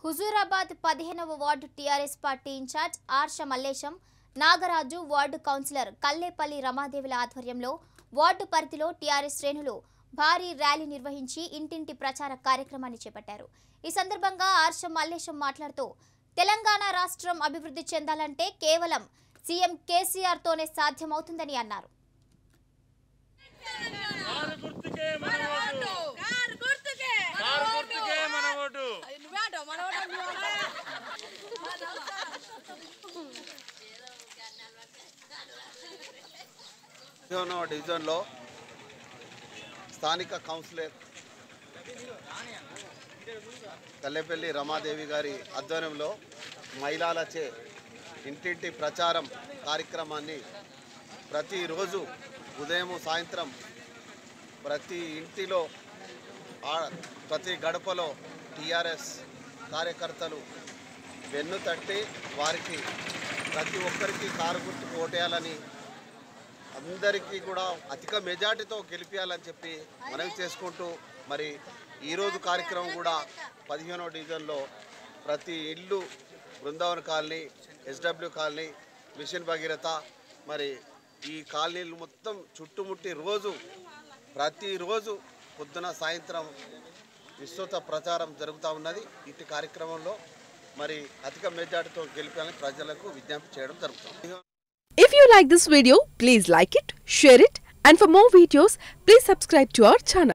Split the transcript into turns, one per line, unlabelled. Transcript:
హుజూరాబాద్ పదిహేనవ ward TRS party in charge ఆర్ష Mallesham Nagaraju ward councillor Kallepalli రమాదేవుల ఆధ్వర్యంలో వార్డు పరిధిలో టీఆర్ఎస్ శ్రేణులు భారీ ర్యాలీ నిర్వహించి ఇంటింటి ప్రచార కార్యక్రమాన్ని చేపట్టారు ఈ సందర్భంగా ఆర్ష మల్లేశం మాట్లాడుతూ తెలంగాణ రాష్ట్రం అభివృద్ధి చెందాలంటే కేవలం సీఎం కేసీఆర్తోనే సాధ్యమవుతుందని అన్నారు
కారు గుర్తుకే మన ఓటు
కారు గుర్తుకే
కారు గుర్తుకే మన ఓటు
నువ్వేంటో మనోడు
పదిహేనవ డివిజన్లో స్థానిక కౌన్సిలర్ కల్లెపల్లి రమాదేవి గారి ఆధ్వర్యంలో మహిళలచే ఇంటింటి ప్రచారం కార్యక్రమాన్ని ప్రతిరోజు ఉదయం సాయంత్రం ప్రతి ఇంటిలో ఆ- ప్రతి గడపలో టీఆర్ఎస్ కార్యకర్తలు వెన్ను తట్టి వారికి ప్రతి ఒక్కరికి కారు గుర్తుకు ఓటేయాలని అందరికీ కూడా అధిక మెజార్టీతో గెలిపించాలని చెప్పి మనవి చేసుకుంటూ మరి ఈరోజు కార్యక్రమం కూడా పదిహేనో డివిజన్లో ప్రతి ఇల్లు Brindavan colony S W colony mission Bhagiratha మరి ఈ కాలనీలు మొత్తం చుట్టుముట్టి రోజు ప్రతిరోజు పొద్దున సాయంత్రం విస్తృత ప్రచారం జరుగుతూ ఉన్నది ఇటు కార్యక్రమంలో మరి అధిక మెజార్టీతో గెలిపాలని ప్రజలకు విజ్ఞప్తి చేయడం జరుగుతుంది
If you like this video, please like it, share it, and for more videos, please subscribe to our channel.